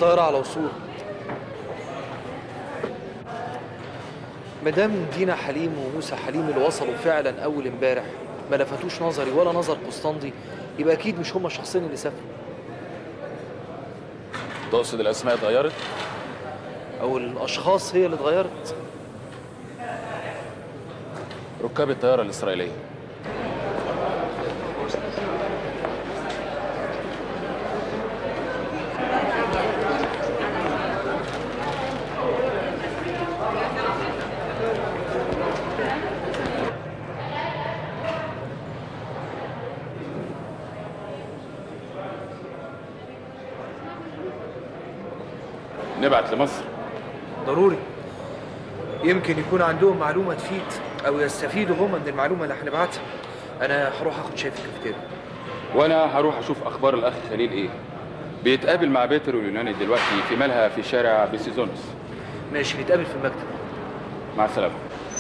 الطياره على وصول مدام دينا حليم وموسى حليم اللي وصلوا فعلا اول امبارح ما لفتوش نظري ولا نظر قسطندي يبقى اكيد مش هما الشخصين اللي سافروا تقصد الاسماء اتغيرت او الاشخاص هي اللي اتغيرت ركاب الطياره الاسرائيليه نبعت لمصر ضروري يمكن يكون عندهم معلومه تفيد او يستفيدوا هما من المعلومه اللي هنبعتها انا هروح اخد شاي في الكافيتيريا وانا هروح اشوف اخبار الاخ خليل ايه بيتقابل مع بيتر اليوناني دلوقتي في ملهى في شارع بيسيزونس ماشي نتقابل في المكتب مع السلامه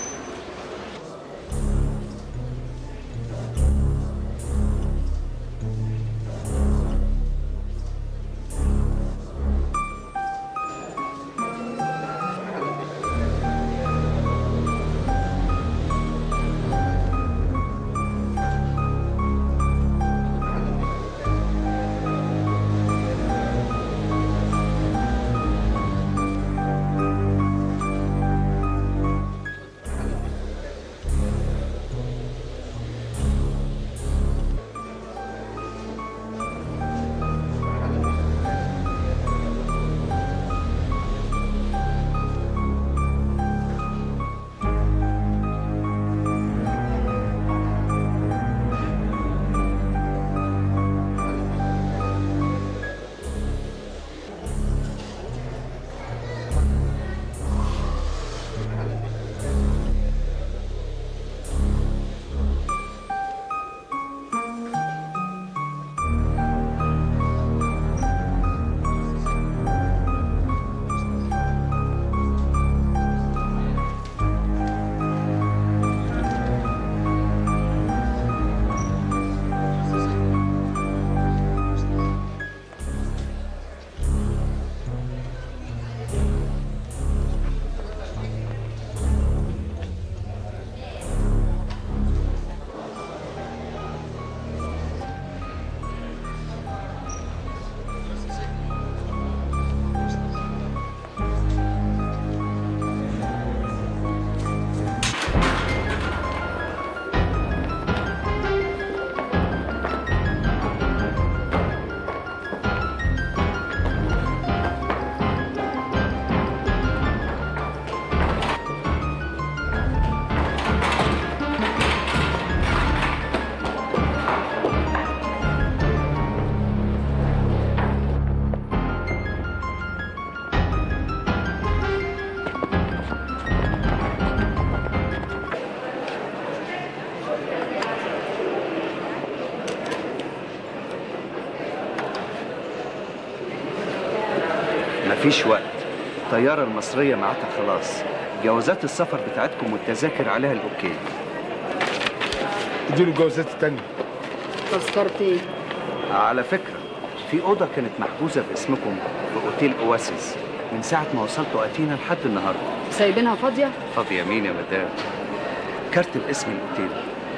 مفيش وقت الطيارة المصرية معاها خلاص جوازات السفر بتاعتكم والتذاكر عليها الأوكي اديله الجوازات التانية تذكرتي على فكرة في أوضة كانت محجوزة باسمكم في أوتيل أواسيس من ساعة ما وصلتوا أتينا لحد النهاردة سايبينها فاضيه فاضية مين يا مدام كارت باسم الأوتيل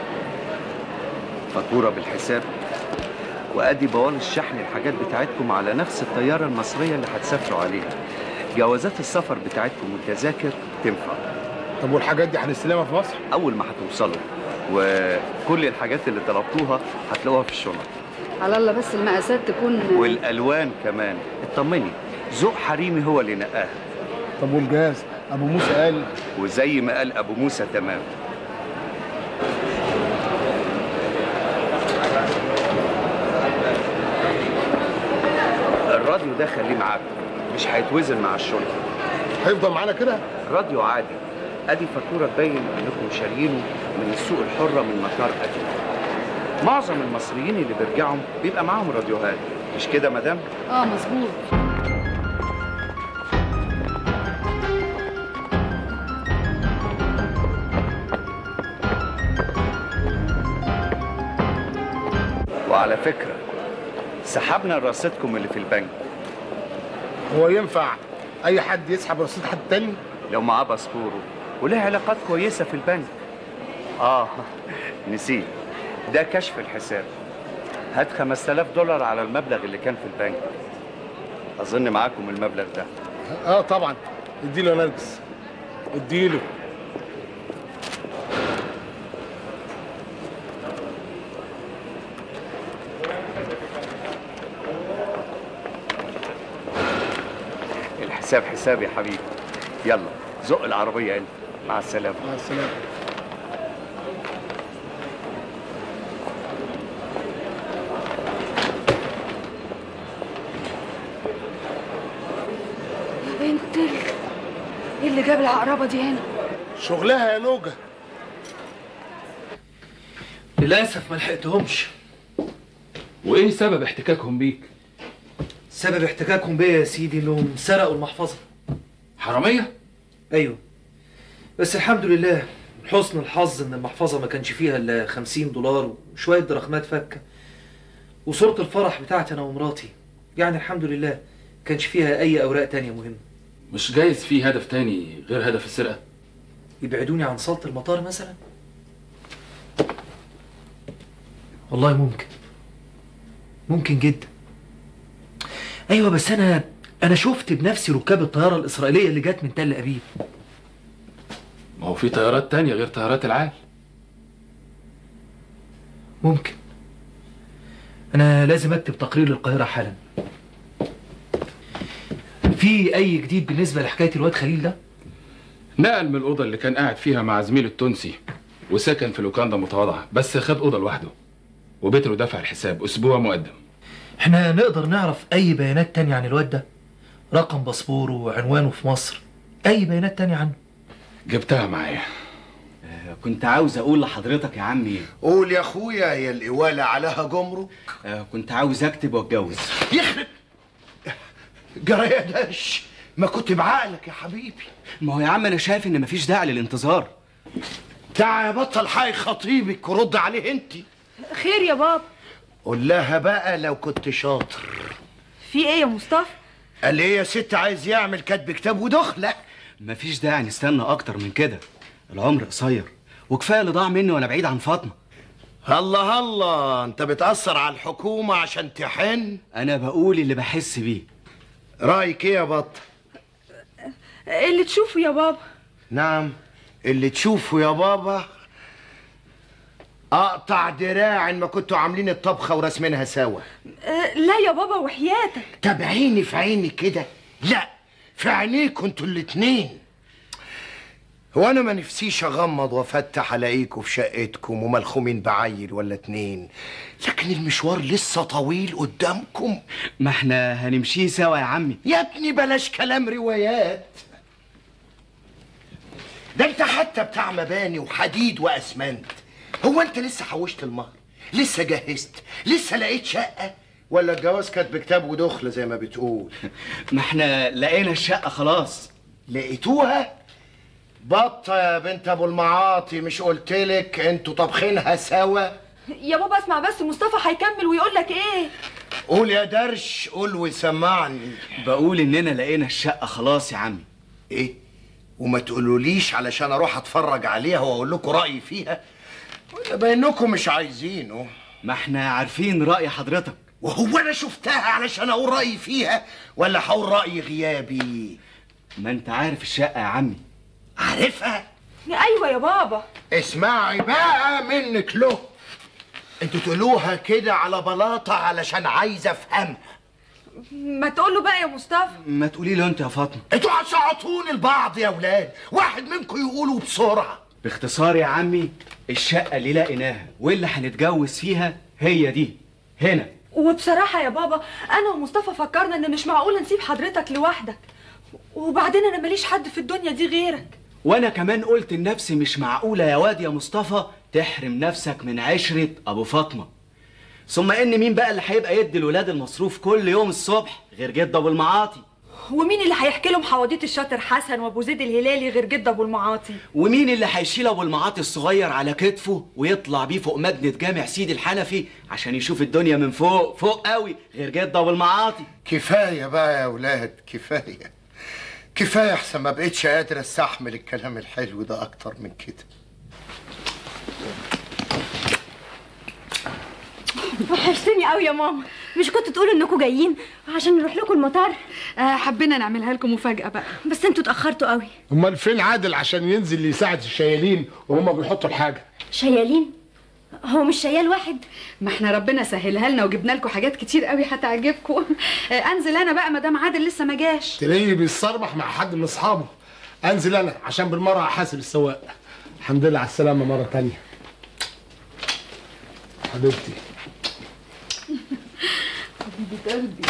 فاتورة بالحساب وأدي بوال الشحن الحاجات بتاعتكم على نفس الطيارة المصرية اللي هتسافروا عليها جوازات السفر بتاعتكم والتذاكر تنفع طب والحاجات دي هنستلمها في مصر؟ أول ما هتوصلوا وكل الحاجات اللي طلبتوها هتلاقوها في الشنط على الله بس المقاسات تكون والألوان كمان اطمني ذوق حريمي هو اللي نقاها طب والجهاز ابو موسى قال وزي ما قال أبو موسى تمام الراديو ده خليه معاكم مش هيتوزن مع الشنطة هيفضل معانا كده؟ راديو عادي ادي فاتوره تبين انكم شاريينه من السوق الحره من مطار اتينا معظم المصريين اللي بيرجعوا بيبقى معاهم راديوهات مش كده يا مدام اه مظبوط وعلى فكره سحبنا رصيدكم اللي في البنك هو ينفع اي حد يسحب رصيد حد تاني لو معاه باسبوره وله علاقات كويسة في البنك آه نسيت ده كشف الحساب هات 5000 دولار على المبلغ اللي كان في البنك أظن معاكم المبلغ ده اه طبعا اديله يا نرجس اديله الحساب حساب يا حبيبي يلا زق العربية انت مع السلامة مع السلامه يا بنت ال... ايه اللي جاب العقربه دي هنا شغلها يا نوجه للاسف ما لحقتهمش وايه سبب احتكاكهم بيك سبب احتكاكهم بيا يا سيدي انهم سرقوا المحفظه حراميه ايوه بس الحمد لله من حسن الحظ ان المحفظه ما كانش فيها الا 50 دولار وشويه دراخمات فكه وصوره الفرح بتاعتي انا ومراتي يعني الحمد لله كانش فيها اي اوراق تانية مهمه مش جايز في هدف تاني غير هدف السرقه يبعدوني عن صاله المطار مثلا والله ممكن ممكن جدا ايوه بس انا انا شفت بنفسي ركاب الطياره الاسرائيليه اللي جت من تل ابيب ما هو في طيارات تانية غير طيارات العال ممكن انا لازم اكتب تقرير للقاهره حالا في اي جديد بالنسبه لحكايه الواد خليل ده نقل من الأوضة اللي كان قاعد فيها مع زميله التونسي وسكن في لوكاندا متواضعة بس خد أوضة لوحده وبيترو دفع الحساب أسبوع مقدم احنا نقدر نعرف اي بيانات تانية عن الواد ده رقم باسبوره وعنوانه في مصر اي بيانات تانية عنه جبتها معايا كنت عاوز اقول لحضرتك يا عمي قول يا اخويا يا القوالة عليها جمرك آه، كنت عاوز اكتب واتجوز يخرب جرى يا داش ما كنت بعقلك يا حبيبي ما هو يا عم انا شايف ان مفيش داعي للانتظار تعا بطل حي خطيبك ورد عليه انت خير يا بابا قول لها بقى لو كنت شاطر في ايه يا مصطفى قال ايه يا ست عايز يعمل كاتب كتاب ودخله مفيش داعي نستنى اكتر من كده العمر قصير وكفايه اللي ضاع مني وانا بعيد عن فاطمه الله الله انت بتأثر على الحكومة عشان تحن انا بقول اللي بحس بيه رأيك ايه يا بط اللي تشوفه يا بابا نعم اللي تشوفه يا بابا اقطع دراع ان ما كنتوا عاملين الطبخة ورسمينها سوا أه لا يا بابا وحياتك تابعيني في عيني كده لا في عينيكوا انتوا الاتنين هو انا ما نفسيش اغمض وافتح الاقيكوا في شقتكم وملخومين بعيل ولا اتنين لكن المشوار لسه طويل قدامكم ما احنا هنمشيه سوا يا عمي يا ابني بلاش كلام روايات ده انت حتى بتاع مباني وحديد واسمنت هو انت لسه حوشت المهر لسه جهزت لسه لقيت شقه ولا الجواز كانت بكتاب ودخل زي ما بتقول ما احنا لقينا الشقه خلاص لقيتوها بطة يا بنت ابو المعاطي مش قلتلك انتوا طابخينها سوا يا بابا اسمع بس مصطفى هيكمل ويقول لك ايه قول يا درش قول وسمعني بقول اننا لقينا الشقه خلاص يا عمي ايه وما تقولوليش علشان اروح اتفرج عليها واقول لكم رايي فيها ولا بانكم مش عايزينه ما احنا عارفين راي حضرتك وهو انا شفتها علشان اقول رايي فيها ولا هقول رايي غيابي ما انت عارف الشقه يا عمي عارفها ايوه يا بابا اسمعي بقى منك له انتوا تقولوها كده على بلاطه علشان عايزه افهمها ما تقول له بقى يا مصطفى ما تقولي له انت يا فاطمه انتوا هتشعطوني البعض يا ولاد واحد منكم يقولوا بسرعه باختصار يا عمي الشقه اللي لقيناها واللي هنتجوز فيها هي دي هنا وبصراحة يا بابا أنا ومصطفى فكرنا إن مش معقول نسيب حضرتك لوحدك وبعدين أنا ماليش حد في الدنيا دي غيرك وانا كمان قلت لنفسي مش معقوله يا واد يا مصطفى تحرم نفسك من عشره ابو فاطمه ثم ان مين بقى اللي هيبقى يدي الولاد المصروف كل يوم الصبح غير جد ابو المعاطي ومين اللي هيحكي لهم حواديت الشاطر حسن وابو زيد الهلالي غير جد ابو المعاطي ومين اللي هيشيل ابو المعاطي الصغير على كتفه ويطلع بيه فوق مبنى جامع سيدي الحنفي عشان يشوف الدنيا من فوق فوق قوي غير جد ابو المعاطي كفايه بقى يا اولاد كفايه كفايه احسن ما بقتش قادر استحمل الكلام الحلو ده اكتر من كده وحشتني قوي يا ماما مش كنتوا تقولوا انكم جايين عشان نروح لكم المطار آه حبينا نعملها لكم مفاجاه بقى بس انتوا اتاخرتوا قوي امال فين عادل عشان ينزل يساعد الشيالين وهما بيحطوا الحاجه شيالين هو مش شيال واحد ما احنا ربنا سهلها لنا وجبنا لكم حاجات كتير قوي هتعجبكم آه، انزل انا بقى مدام عادل لسه ما جاش تلاقيه بيتصربح مع حد من اصحابه انزل انا عشان بالمره احاسب السواق الحمد لله على السلامه مره تانية حبيبتي حبيبه قلبي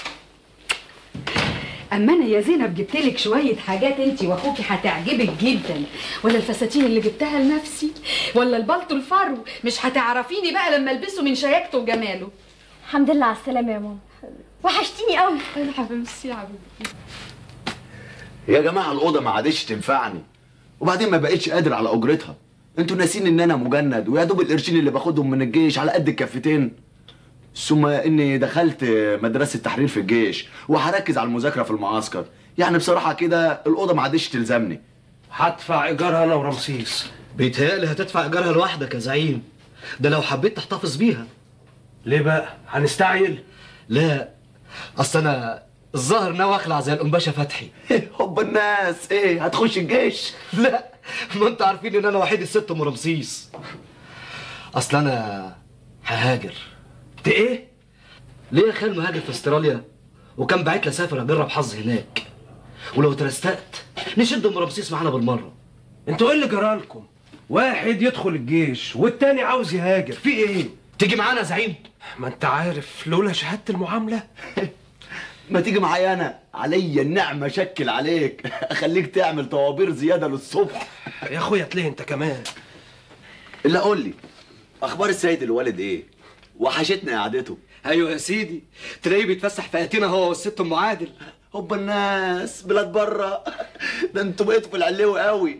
اما انا يا زينب جبت لك شويه حاجات انت واخوكي هتعجبك جدا ولا الفساتين اللي جبتها لنفسي ولا البلطو الفرو مش هتعرفيني بقى لما البسه من شياكته وجماله الحمد لله على السلامه يا ماما وحشتيني قوي يا حبيبتي يا حبيبتي يا جماعه الاوضه ما عادش تنفعني وبعدين ما بقتش قادر على اجرتها انتوا ناسين ان انا مجند ويا دوب القرشين اللي باخدهم من الجيش على قد الكفتين ثم اني دخلت مدرسه تحرير في الجيش وهركز على المذاكره في المعسكر يعني بصراحه كده الاوضه ما عادش تلزمني هدفع ايجارها انا ورمسيس بيتهيألي هتدفع ايجارها لوحدك يا زعيم ده لو حبيت تحتفظ بيها ليه بقى هنستعجل لا اصل انا الظاهر ناوي اخلع زي القنبشه فتحي هوب الناس ايه هتخش الجيش لا ما انتوا عارفين ان انا وحيد الست ام رمسيس اصل انا ههاجر انت ايه ليه يا خال مهاجر في استراليا وكان باعت لي اسافر اجرب حظي هناك ولو ترستقت نشد ام رمسيس معانا بالمره انتوا ايه اللي جرالكم واحد يدخل الجيش والتاني عاوز يهاجر في ايه تيجي معانا يا زعيم ما انت عارف لولا شهاده المعامله ما تيجي معايا انا عليا النعمه شكل عليك اخليك تعمل طوابير زياده للصبح يا اخويا تلاقي انت كمان الا قول لي اخبار السيد الوالد ايه وحشتنا قعدته ايوه يا سيدي تلاقيه بيتفسح في اتينا هو والست ام عادل هوب الناس بلاد بره ده انتوا بقيتوا في العلوي قوي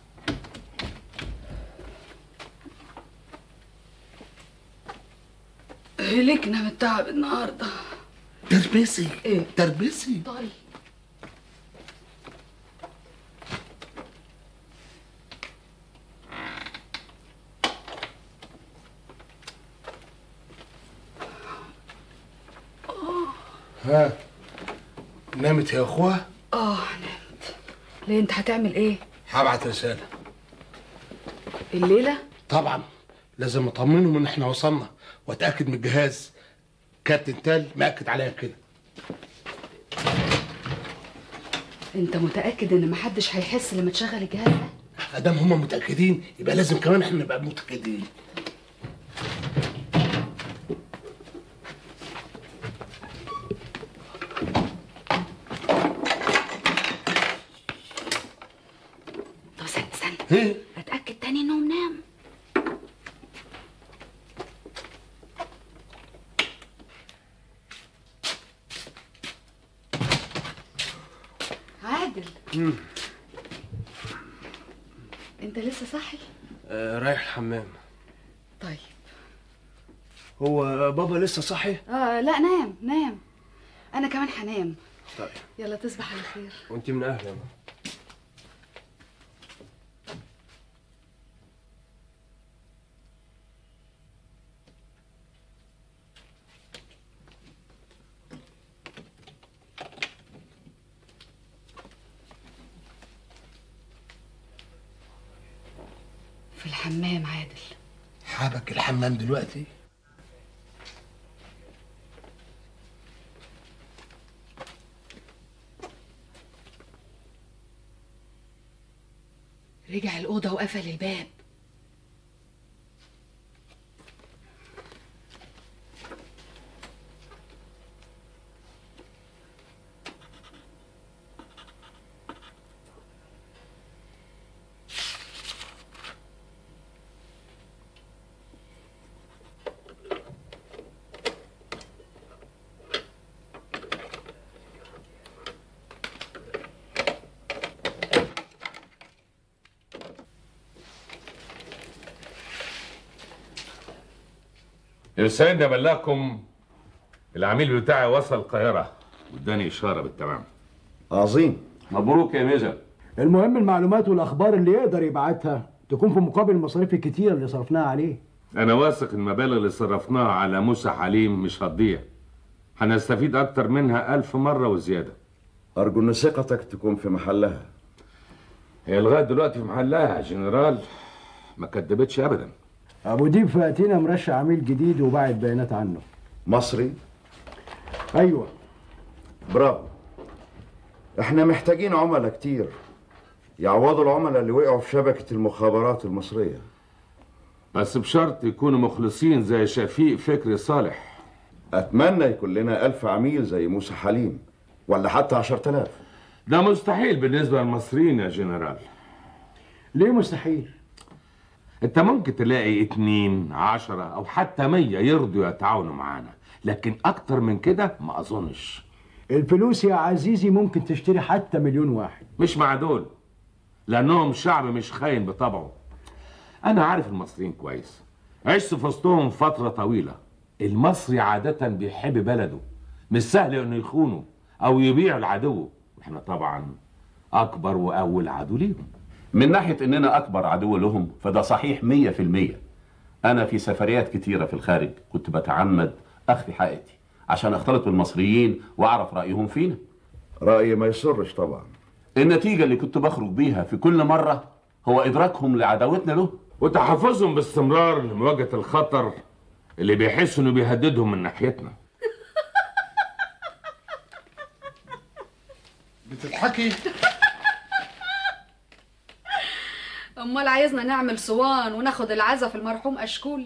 هلكنا من التعب النهارده تربسي ايه تربسي طيب ها نامت يا اخوها اه نمت ليه انت هتعمل ايه هبعت رساله الليله طبعا لازم اطمنهم ان احنا وصلنا واتاكد من الجهاز كابتن تال مأكد عليا كده انت متاكد ان محدش هيحس لما تشغل الجهاز ده ادام هم متاكدين يبقى لازم كمان احنا نبقى متاكدين طب استنى استنى ايه اتاكد تاني انهم نام عادل انت لسه صاحي آه رايح الحمام طيب هو بابا لسه صاحي اه لا نام نام انا كمان هنام طيب يلا تصبح على خير وانت من اهلي في الحمام عادل حابك الحمام دلوقتي رجع الأوضة وقفل الباب يسعدني ابلغكم العميل بتاعي وصل القاهره واداني اشاره بالتمام عظيم مبروك يا ميزه المهم المعلومات والاخبار اللي يقدر يبعتها تكون في مقابل المصاريف الكتيره اللي صرفناها عليه انا واثق المبالغ اللي صرفناها على موسى حليم مش هتضيع هنستفيد اكتر منها الف مره وزياده ارجو ان ثقتك تكون في محلها هي لغايه دلوقتي في محلها يا جنرال ما كدبتش ابدا ابو ديب فاتينا مرشح عميل جديد وباعت بيانات عنه مصري ايوه برافو احنا محتاجين عملاء كتير يعوضوا العملاء اللي وقعوا في شبكة المخابرات المصرية بس بشرط يكونوا مخلصين زي شفيق فكري صالح أتمنى يكون لنا ألف عميل زي موسى حليم ولا حتى عشرة آلاف ده مستحيل بالنسبة للمصريين يا جنرال ليه مستحيل؟ انت ممكن تلاقي اتنين عشرة او حتى مية يرضوا يتعاونوا معانا لكن اكتر من كده ما اظنش الفلوس يا عزيزي ممكن تشتري حتى مليون واحد مش مع دول لانهم شعب مش خاين بطبعه انا عارف المصريين كويس عشت في وسطهم فترة طويلة المصري عادة بيحب بلده مش سهل انه يخونه او يبيع العدو واحنا طبعا اكبر واول عدو ليهم من ناحية إننا أكبر عدو لهم فده صحيح مية في المية أنا في سفريات كتيرة في الخارج كنت بتعمد أخفي حقيقتي عشان أختلط بالمصريين وأعرف رأيهم فينا رأيي ما يسرش طبعا النتيجة اللي كنت بخرج بيها في كل مرة هو إدراكهم لعداوتنا له وتحفظهم باستمرار لمواجهة الخطر اللي بيحسوا انه بيهددهم من ناحيتنا بتضحكي امال عايزنا نعمل صوان وناخد العزا في المرحوم اشكول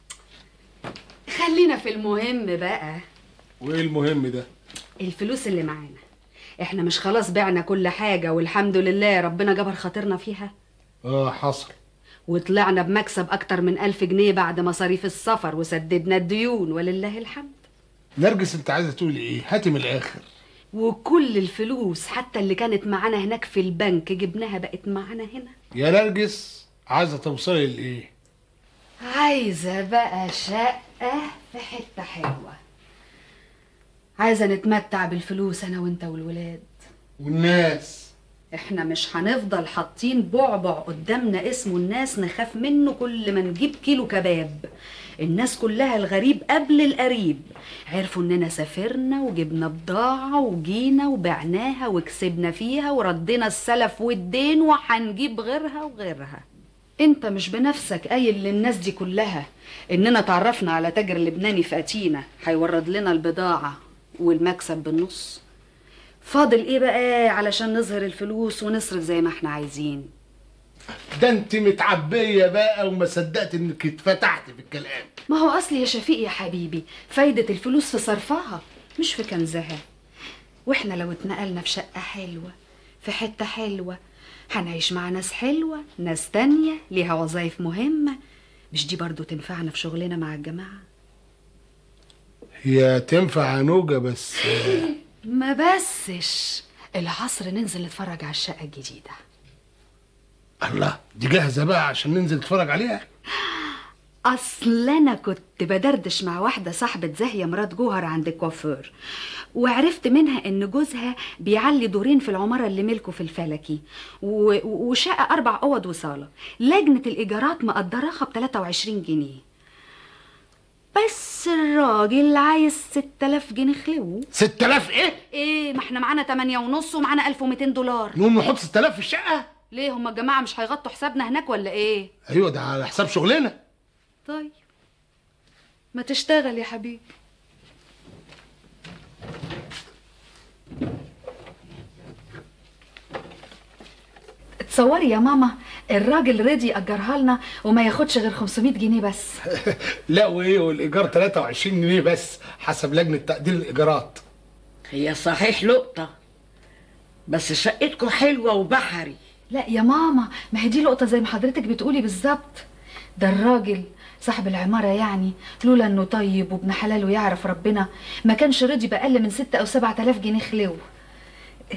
خلينا في المهم بقى وايه المهم ده الفلوس اللي معانا احنا مش خلاص بعنا كل حاجة والحمد لله ربنا جبر خاطرنا فيها اه حصل وطلعنا بمكسب اكتر من ألف جنيه بعد مصاريف السفر وسددنا الديون ولله الحمد نرجس انت عايزه تقولي ايه هاتي من الاخر وكل الفلوس حتى اللي كانت معانا هناك في البنك جبناها بقت معانا هنا يا نرجس عايزه توصلي لايه عايزة بقى شقة في حتة حلوة عايزة نتمتع بالفلوس أنا وأنت والولاد والناس احنا مش هنفضل حاطين بعبع قدامنا اسمه الناس نخاف منه كل ما نجيب كيلو كباب الناس كلها الغريب قبل القريب عرفوا اننا سافرنا وجبنا بضاعة وجينا وبعناها وكسبنا فيها وردينا السلف والدين وهنجيب غيرها وغيرها انت مش بنفسك قايل للناس دي كلها اننا تعرفنا على تاجر لبناني في اتينا هيورد لنا البضاعة والمكسب بالنص فاضل ايه بقى علشان نظهر الفلوس ونصرف زي ما احنا عايزين ده انت متعبيه بقى وما صدقت انك اتفتحت في الكلام ما هو اصلي يا شفيق يا حبيبي فايدة الفلوس في صرفها مش في كنزها واحنا لو اتنقلنا في شقة حلوة في حتة حلوة هنعيش مع ناس حلوة ناس تانية ليها وظايف مهمة مش دي برضو تنفعنا في شغلنا مع الجماعة هي تنفع عنوجه بس ما بسش العصر ننزل نتفرج على الشقة الجديدة الله دي جاهزه بقى عشان ننزل نتفرج عليها اصل انا كنت بدردش مع واحده صاحبه زاهيه مرات جوهر عند الكوافير وعرفت منها ان جوزها بيعلي دورين في العماره اللي ملكه في الفلكي و... وشقه اربع اوض وصاله لجنه الايجارات مقدراها ب 23 جنيه بس الراجل عايز 6000 جنيه خلو 6000 ايه ايه ما احنا معانا 8 ونص ومعانا 1200 دولار نقوم نحط 6000 في الشقه ليه هما الجماعه مش هيغطوا حسابنا هناك ولا ايه ايوه ده على حساب شغلنا طيب ما تشتغل يا حبيبي تصوري يا ماما الراجل رضي يأجرها لنا وما ياخدش غير 500 جنيه بس لا وايه والايجار 23 جنيه بس حسب لجنه تقدير الايجارات هي صحيح لقطة بس شقتكم حلوة وبحري لا يا ماما ما هي دي لقطة زي ما حضرتك بتقولي بالظبط ده الراجل صاحب العمارة يعني لولا انه طيب وابن حلال ويعرف ربنا ما كانش رضي بأقل من ستة أو سبعة آلاف جنيه خلو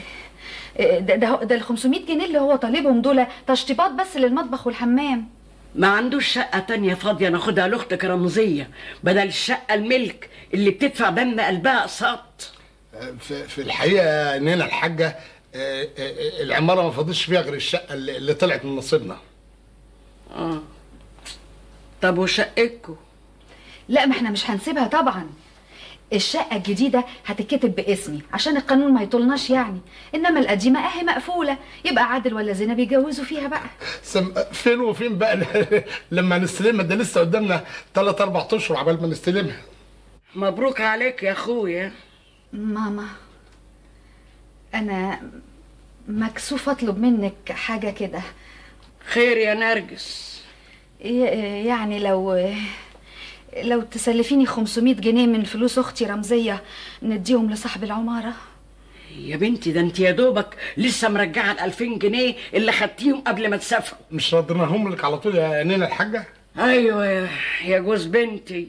ده ده ده ال 500 جنيه اللي هو طالبهم دول تشطيبات بس للمطبخ والحمام ما عندوش شقة تانية فاضية ناخدها لأختك رمزية بدل الشقة الملك اللي بتدفع دم قلبها أقساط في, في الحقيقه نينا الحاجه آه، آه، العماره ما فاضلش فيها غير الشقه اللي اللي طلعت من نصيبنا اه طب وشقتكوا لا ما احنا مش هنسيبها طبعا الشقة الجديدة هتتكتب باسمي عشان القانون ما يطولناش يعني انما القديمة اهي مقفولة يبقى عادل ولا زينب يتجوزوا فيها بقى سم... فين وفين بقى لما نستلمها ده لسه قدامنا ثلاث اربع اشهر عبال ما نستلمها مبروك عليك يا اخويا ماما انا مكسوفة اطلب منك حاجة كده خير يا نرجس يعني لو لو تسلفيني 500 جنيه من فلوس اختي رمزية نديهم لصاحب العمارة يا بنتي ده انت يا دوبك لسه مرجعه ال 2000 جنيه اللي خدتيهم قبل ما تسافروا مش رديناهم لك على طول يا نينا الحاجه ايوه يا, يا جوز بنتي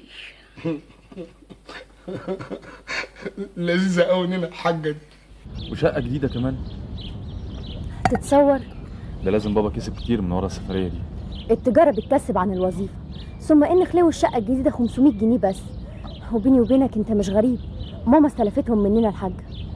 لذيذه قوي نينا الحاجه دي وشقة جديدة كمان تتصور ده لازم بابا كسب كتير من ورا السفرية دي التجارة بتكسب عن الوظيفة ثم ان خلو الشقة الجديدة 500 جنيه بس وبيني وبينك انت مش غريب ماما استلفتهم مننا الحاجة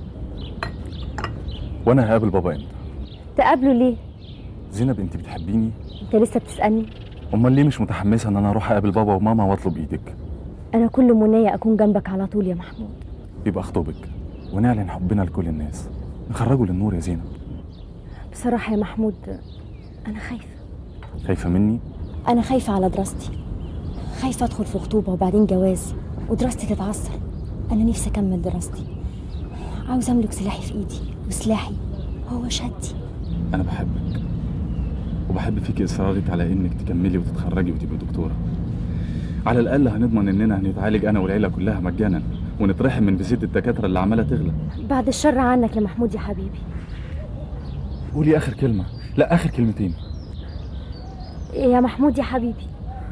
وانا هقابل بابا امتى تقابله ليه زينب انت بتحبيني انت لسه بتسألني امال ليه مش متحمسة ان انا اروح اقابل بابا وماما واطلب ايدك انا كل منية اكون جنبك على طول يا محمود يبقى اخطبك ونعلن حبنا لكل الناس نخرجه للنور يا زينب بصراحة يا محمود انا خايفة خايفة مني انا خايفة على دراستي خايفة ادخل في خطوبة وبعدين جواز ودراستي تتعثر انا نفسي اكمل دراستي عاوزة املك سلاحي في ايدي وسلاحي هو شهادتي انا بحبك وبحب فيك اصرارك على انك تكملي وتتخرجي وتبقي دكتورة على الاقل هنضمن اننا هنتعالج انا والعيلة كلها مجانا ونترحم من فيزيت الدكاترة اللي عمالة تغلى بعد الشر عنك يا محمود يا حبيبي قولي اخر كلمة لا اخر كلمتين يا محمود يا حبيبي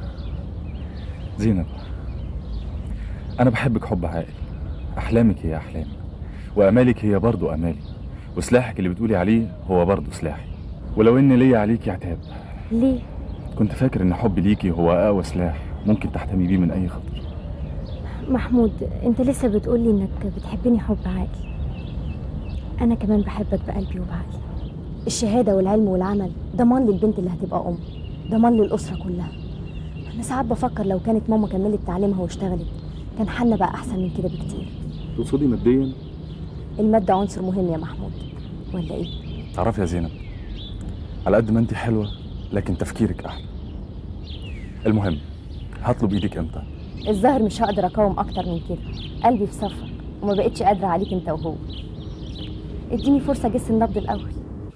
زينب انا بحبك حب عاقل احلامك هي احلامي وامالك هي برضو امالي وسلاحك اللي بتقولي عليه هو برضو سلاحي ولو ان ليا عليكي عتاب ليه كنت فاكر ان حبي ليكي هو اقوى سلاح ممكن تحتمي بيه من اي خطر محمود انت لسه بتقولي انك بتحبني حب عاقل انا كمان بحبك بقلبي وبعقلي الشهادة والعلم والعمل ضمان للبنت اللي هتبقى ام ضمان للأسرة كلها انا ساعات بفكر لو كانت ماما كملت تعليمها واشتغلت كان حالنا بقى احسن من كده بكتير تقصدي ماديا المادة عنصر مهم يا محمود ولا ايه تعرفي يا زينب على قد ما انت حلوة لكن تفكيرك احلى المهم هطلب ايدك امتى الظاهر مش هقدر اقاوم اكتر من كده قلبي في صفك وما بقتش قادرة عليك انت وهو اديني فرصة اجس النبض الاول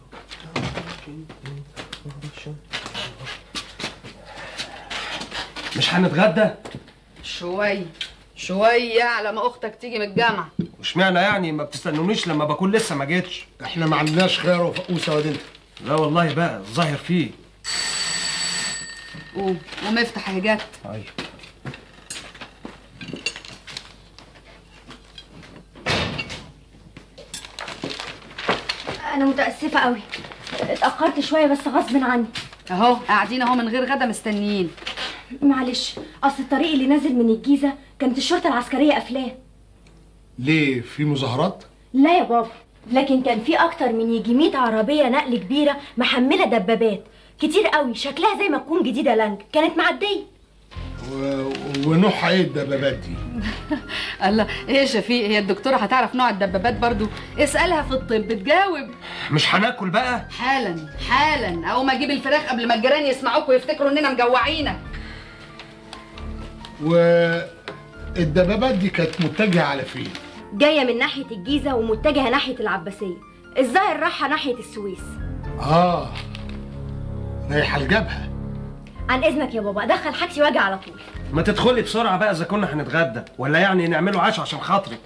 مش هنتغدى شوية شوية على ما أختك تيجي من الجامعة واشمعنى يعني ما بتستنونيش لما بكون لسه ما جيتش احنا ما عندناش خيار وفقوسه واد انت لا والله بقى الظاهر فيه قوم قوم افتح يا جت ايوه انا متأسفة قوي اتأخرت شوية بس غصب عني اهو قاعدين اهو من غير غدا مستنيين معلش اصل الطريق اللي نازل من الجيزة كانت الشرطة العسكرية قافلاه ليه في مظاهرات لا يا بابا لكن كان في اكتر من يجي 100 عربية نقل كبيرة محملة دبابات كتير قوي شكلها زي ما تكون جديدة لانج كانت معدية و... ونوعها ايه الدبابات دي الله ايه يا شفيق هي الدكتورة هتعرف نوع الدبابات برضو اسألها في الطب تجاوب مش هناكل بقى حالا حالا اقوم اجيب الفراخ قبل ما الجيران يسمعوك ويفتكروا اننا مجوعينك والدبابات دي كانت متجهه على فين جاية من ناحية الجيزة ومتجهة ناحية العباسية الظاهر رايحة ناحية السويس اه رايحه الجبهه عن اذنك يا بابا ادخل حاجتي واجي على طول ما تدخلي بسرعه بقى اذا كنا هنتغدى ولا يعني نعمله عشاء عشان خاطرك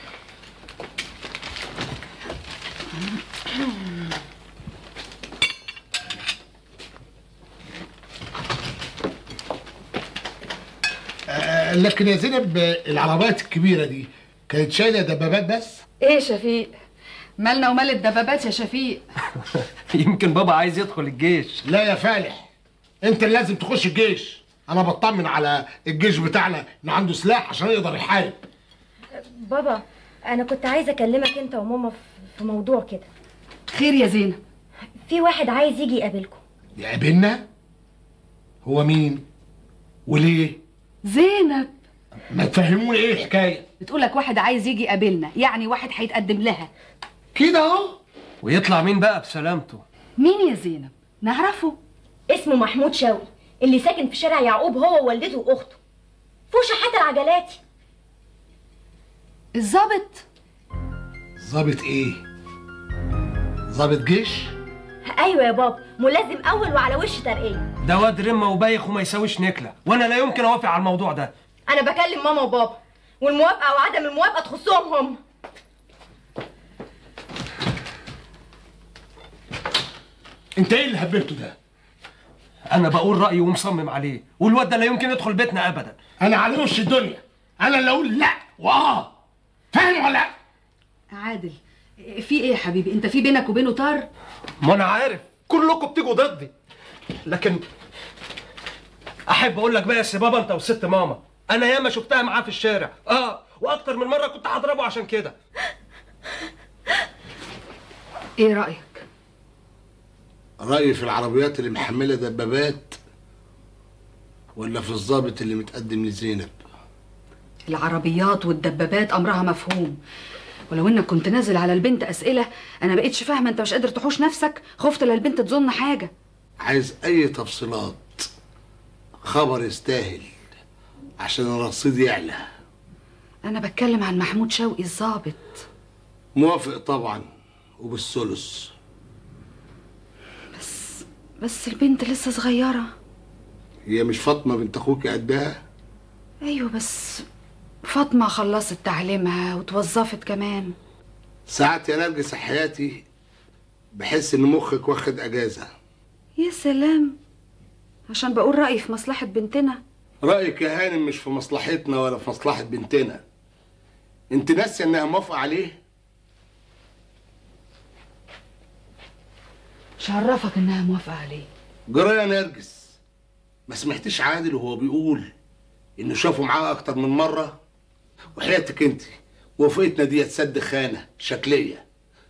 آه لكن يا زينب العربيات الكبيره دي كانت شايله دبابات بس ايه يا شفيق مالنا ومال الدبابات يا شفيق يمكن بابا عايز يدخل الجيش لا يا فالح انت اللي لازم تخش الجيش انا بطمن على الجيش بتاعنا انه عنده سلاح عشان يقدر يحارب بابا انا كنت عايزه اكلمك انت وماما في- في موضوع كده خير يا زينب في واحد عايز يجي يقابلكم يقابلنا هو مين وليه زينب ما تفهموني ايه الحكايه بتقولك واحد عايز يجي يقابلنا يعني واحد هيتقدم لها كده اهو ويطلع مين بقى بسلامته مين يا زينب نعرفه اسمه محمود شوقي اللي ساكن في شارع يعقوب هو ووالدته واخته فوق شحات العجلاتي الظابط ظابط ايه ظابط جيش ايوه يا بابا ملازم اول وعلى وش ترقيه ده واد رمه وبايخ وما يساويش نكله وانا لا يمكن اوافق على الموضوع ده انا بكلم ماما وبابا والموافقه وعدم الموافقه تخصهم هم انت ايه اللي هبلته ده انا بقول رايي ومصمم عليه والواد ده لا يمكن يدخل بيتنا ابدا انا على وش الدنيا انا اللي اقول لا واه فاهم ولا لا عادل في ايه يا حبيبي انت في بينك وبينه طار ما انا عارف كلكم بتيجوا ضدي لكن احب اقول لك بقى يا سي بابا انت وست ماما انا ياما شفتها معاه في الشارع اه واكتر من مره كنت هضربه عشان كده ايه رايك رايي في العربيات اللي محمله دبابات ولا في الظابط اللي متقدم لزينب العربيات والدبابات امرها مفهوم ولو انك كنت نازل على البنت اسئله انا بقيتش فاهمه انت مش قادر تحوش نفسك خفت لا البنت تظن حاجه عايز اي تفصيلات خبر يستاهل عشان الرصيد يعلى انا بتكلم عن محمود شوقي الظابط موافق طبعا وبالثلث بس البنت لسه صغيره هي مش فاطمه بنت اخوك قدها ايوه بس فاطمه خلصت تعليمها وتوظفت كمان ساعات يا نرجس حياتي بحس ان مخك واخد اجازه يا سلام عشان بقول رايي في مصلحه بنتنا رايك يا هانم مش في مصلحتنا ولا في مصلحه بنتنا انت ناسيه انها موافقه عليه مش عرفك انها موافقه عليه جرى يا نرجس ما سمعتيش عادل وهو بيقول انه شافه معاه اكتر من مره وحياتك انت وفقتنا دي سد خانه شكليه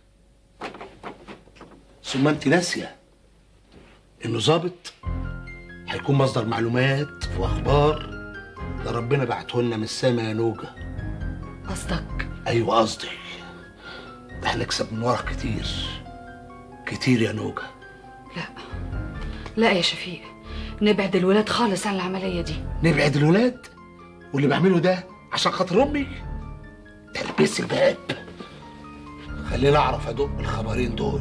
ثم انت ناسيه انه ظابط هيكون مصدر معلومات واخبار ده ربنا بعته لنا من السما يا نوجه قصدك ايوه قصدي ده هنكسب من ورا كتير كتير يا نوجه لا يا شفيق نبعد الولاد خالص عن العمليه دي نبعد الولاد واللي بعمله ده عشان خاطر امي تلبس الباب خليني اعرف ادق الخبرين دول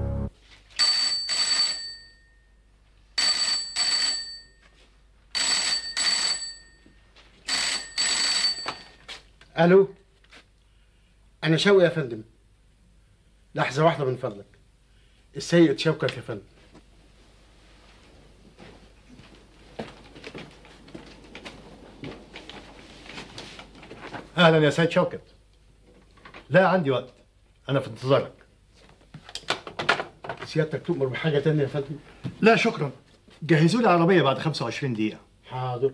الو انا شوقي يا فندم لحظه واحده من فضلك السيد شوكت يا فندم اهلا يا سيد شوكت لا عندي وقت انا في انتظارك سيادتك تؤمر بحاجه تانية يا فندم لا شكرا جهزوا لي عربيه بعد 25 دقيقه حاضر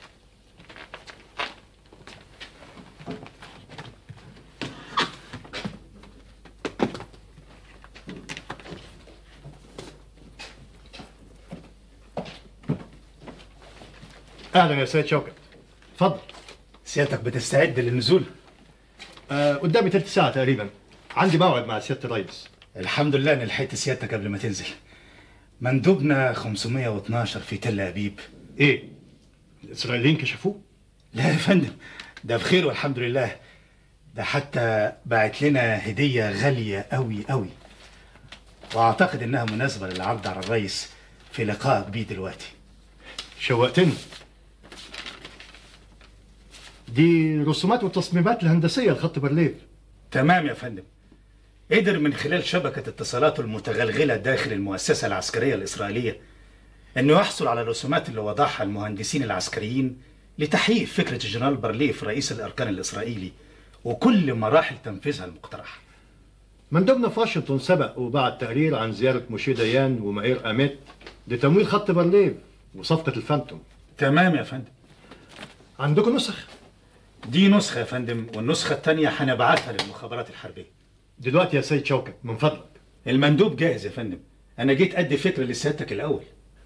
اهلا يا سيد شوكت اتفضل سيادتك بتستعد للنزول آه قدامي تلت ساعه تقريبا عندي موعد مع سياده الرئيس الحمد لله اني لحقت سيادتك قبل ما تنزل مندوبنا 512 في تل ابيب ايه الاسرائيليين كشفوه لا يا فندم ده بخير والحمد لله ده حتى بعت لنا هديه غاليه قوي قوي واعتقد انها مناسبه للعرض على الرئيس في لقائك بيه دلوقتي شوقتني دي رسومات والتصميمات الهندسيه لخط برليف تمام يا فندم قدر من خلال شبكة اتصالاته المتغلغلة داخل المؤسسة العسكرية الإسرائيلية أنه يحصل على الرسومات اللي وضعها المهندسين العسكريين لتحقيق فكرة الجنرال بارليف رئيس الأركان الإسرائيلي وكل مراحل تنفيذها المقترحة مندوبنا في واشنطن سبق وبعت تقرير عن زياره موشي ديان ومائير اميت لتمويل خط برليف وصفقة الفانتوم تمام يا فندم عندكم نسخ دي نسخة يا فندم والنسخة التانية هنبعتها للمخابرات الحربية دلوقتي يا سيد شوكت من فضلك المندوب جاهز يا فندم أنا جيت أدي فكرة لسيادتك الأول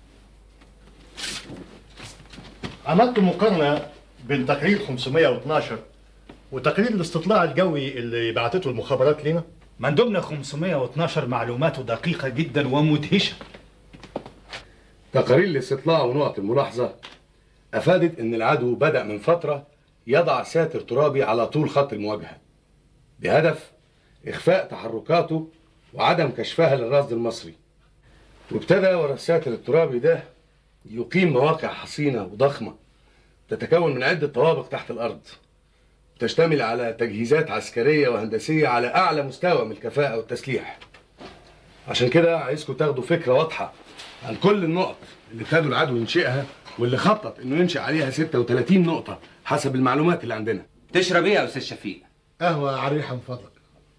عملت مقارنة بين تقرير 512 وتقرير الاستطلاع الجوي اللي بعتته المخابرات لينا مندوبنا 512 معلوماته دقيقة جدا ومدهشة تقارير الاستطلاع ونقط الملاحظة أفادت إن العدو بدأ من فترة يضع ساتر ترابي على طول خط المواجهة بهدف إخفاء تحركاته وعدم كشفها للرصد المصري وابتدى ورا الساتر الترابي ده يقيم مواقع حصينة وضخمة تتكون من عدة طوابق تحت الأرض تشتمل على تجهيزات عسكرية وهندسية على أعلى مستوى من الكفاءة والتسليح عشان كده عايزكم تاخدوا فكرة واضحة عن كل النقط اللي ابتدوا العدو ينشئها واللي خطط انه ينشئ عليها 36 نقطة حسب المعلومات اللي عندنا تشرب ايه يا استاذ شفيق قهوة عريحة من فضلك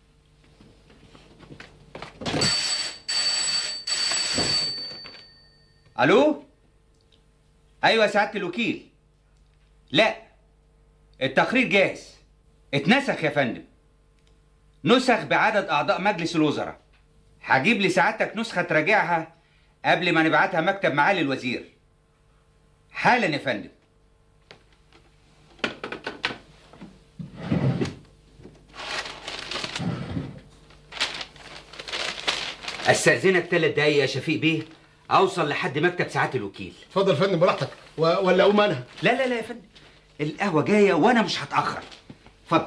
الو ايوه يا سعاده الوكيل لا التقرير جاهز اتنسخ يا فندم نسخ بعدد اعضاء مجلس الوزراء هجيب لسعادتك نسخه تراجعها قبل ما نبعتها مكتب معالي الوزير حالا يا فندم استاذنك ثلاث دقايق يا شفيق بيه اوصل لحد مكتب سعاده الوكيل اتفضل يا فندم براحتك و- ولا اقوم انا لا لا لا يا فندم القهوه جايه وانا مش هتاخر اتفضل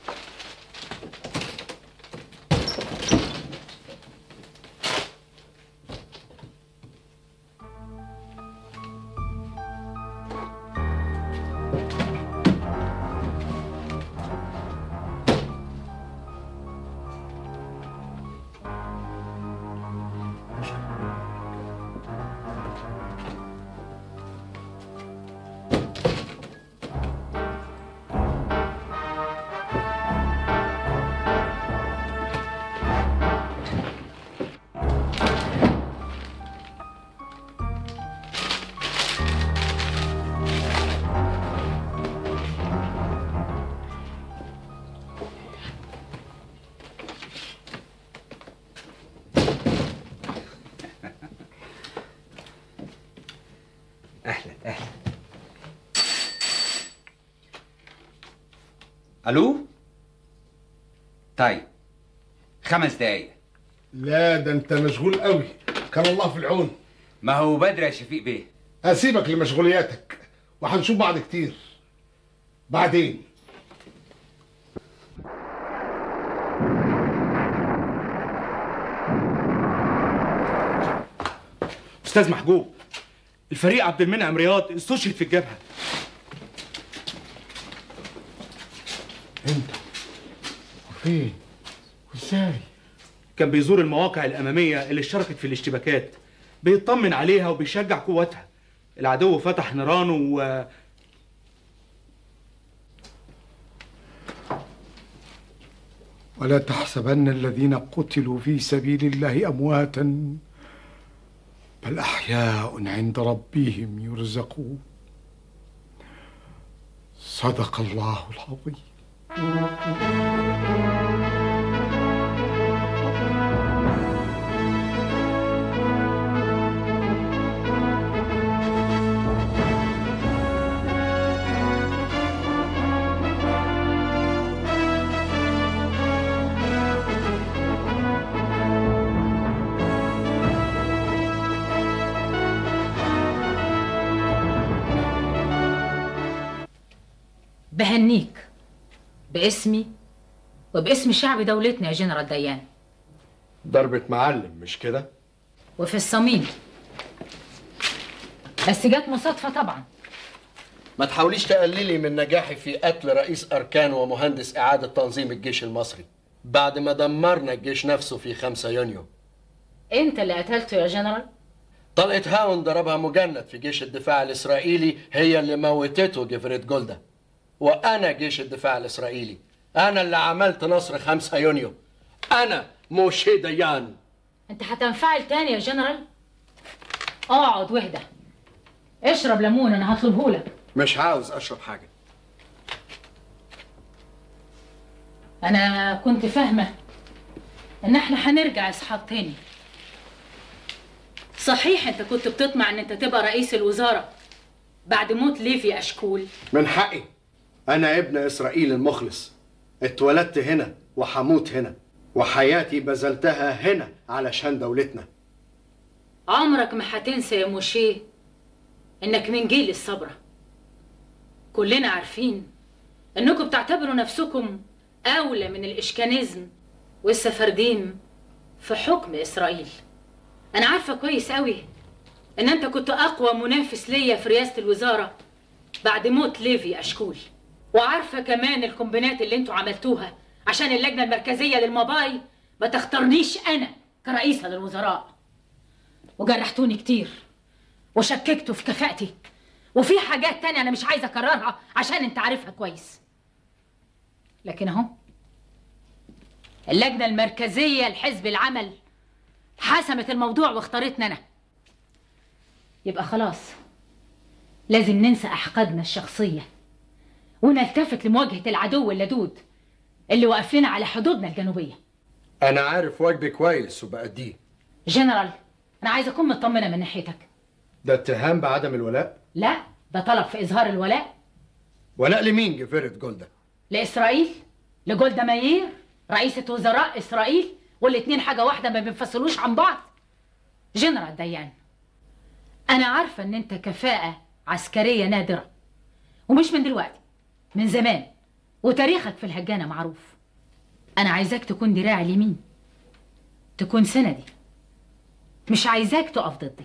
اهلا اهلا الو طيب خمس دقايق لا ده انت مشغول قوي كان الله في العون ما هو بدري يا شفيق بيه اسيبك لمشغولياتك وهنشوف بعض كتير بعدين استاذ محجوب الفريق عبد المنعم رياض استشهد في الجبهه فين وازاي كان بيزور المواقع الاماميه اللي اشتركت في الاشتباكات بيطمن عليها وبيشجع قوتها العدو فتح نيرانه و ولا تحسبن الذين قتلوا في سبيل الله امواتا بل احياء عند ربهم يرزقون صدق الله العظيم بهنيك باسمي وباسم شعب دولتنا يا جنرال ديان ضربة معلم مش كده؟ وفي الصميم بس جت مصادفة طبعا ما تحاوليش تقللي من نجاحي في قتل رئيس أركان ومهندس إعادة تنظيم الجيش المصري بعد ما دمرنا الجيش نفسه في 5 يونيو انت اللي قتلته يا جنرال طلقة هاون ضربها مجند في جيش الدفاع الإسرائيلي هي اللي موتته جفريت جولدا وأنا جيش الدفاع الإسرائيلي أنا اللي عملت نصر 5 يونيو أنا موشي ديان انت هتنفعل تاني يا جنرال اقعد واهدى اشرب ليمون انا هطلبهولك مش عاوز اشرب حاجه انا كنت فاهمه ان احنا هنرجع اصحاب تاني صحيح انت كنت بتطمع ان انت تبقى رئيس الوزاره بعد موت ليفي اشكول من حقي انا ابن اسرائيل المخلص اتولدت هنا وحموت هنا وحياتي بذلتها هنا علشان دولتنا عمرك ما هتنسى يا موشيه انك من جيل الصبرة كلنا عارفين انكم بتعتبروا نفسكم اولى من الاشكانيزم والسفرديم في حكم اسرائيل انا عارفه كويس قوي ان انت كنت اقوى منافس ليا في رئاسه الوزاره بعد موت ليفي اشكول وعارفه كمان الكومبينات اللي انتوا عملتوها عشان اللجنه المركزيه للمباي ما تختارنيش انا كرئيسه للوزراء وجرحتوني كتير وشككتوا في كفاءتي وفي حاجات تانية أنا مش عايزة أكررها عشان أنت عارفها كويس لكن أهو اللجنة المركزية لحزب العمل حسمت الموضوع واختارتني أنا يبقى خلاص لازم ننسى أحقادنا الشخصية ونلتفت لمواجهة العدو اللدود اللي واقف لنا على حدودنا الجنوبية انا عارف واجبي كويس وبأديه جنرال أنا عايزة أكون مطمنة من ناحيتك ده اتهام بعدم الولاء لا ده طلب في إظهار الولاء ولاء لمين جفرت جولدا لإسرائيل لجولدا ماير رئيسة وزراء إسرائيل والاتنين حاجة واحدة ما بينفصلوش عن بعض جنرال ديان أنا عارفة إن أنت كفاءة عسكرية نادرة ومش من دلوقتي من زمان وتاريخك في الهجانة معروف أنا عايزاك تكون دراعي اليمين تكون سندي مش عايزاك تقف ضدي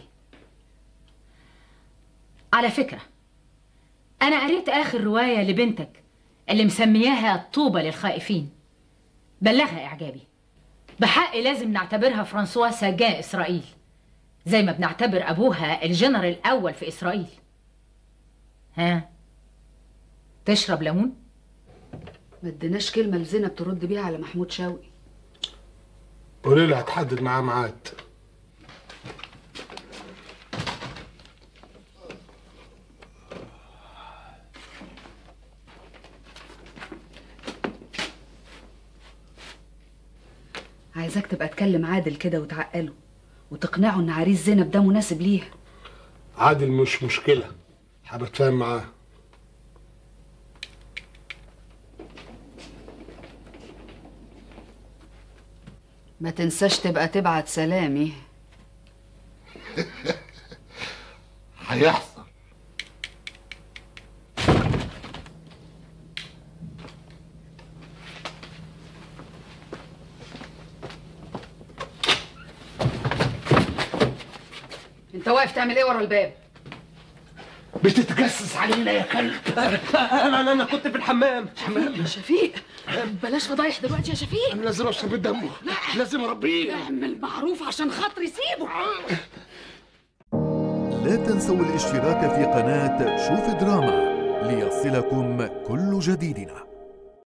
على فكرة أنا قريت آخر رواية لبنتك اللي مسمياها طوبة للخائفين بلغها إعجابي بحق لازم نعتبرها فرانسوا ساجان إسرائيل زي ما بنعتبر أبوها الجنرال الأول في إسرائيل ها تشرب ليمون؟ ما اديناش كلمة لزينب ترد بيها على محمود شوقي قولي لي هتحدد معاه ميعاد عايزاك تبقى تكلم عادل كده وتعقله وتقنعه ان عريس زينب ده مناسب ليها عادل مش مشكلة هبتفاهم معاه ما تنساش تبقى تبعت سلامي هيحصل انت واقف تعمل ايه ورا الباب بتتجسس علينا يا كلب انا انا انا كنت في الحمام حمام يا شفيق بلاش فضايح دلوقتي يا شفيق انا لازم اشرب دمه لازم اربيه اعمل معروف عشان خاطري سيبه لا تنسوا الاشتراك في قناة شوف دراما ليصلكم كل جديدنا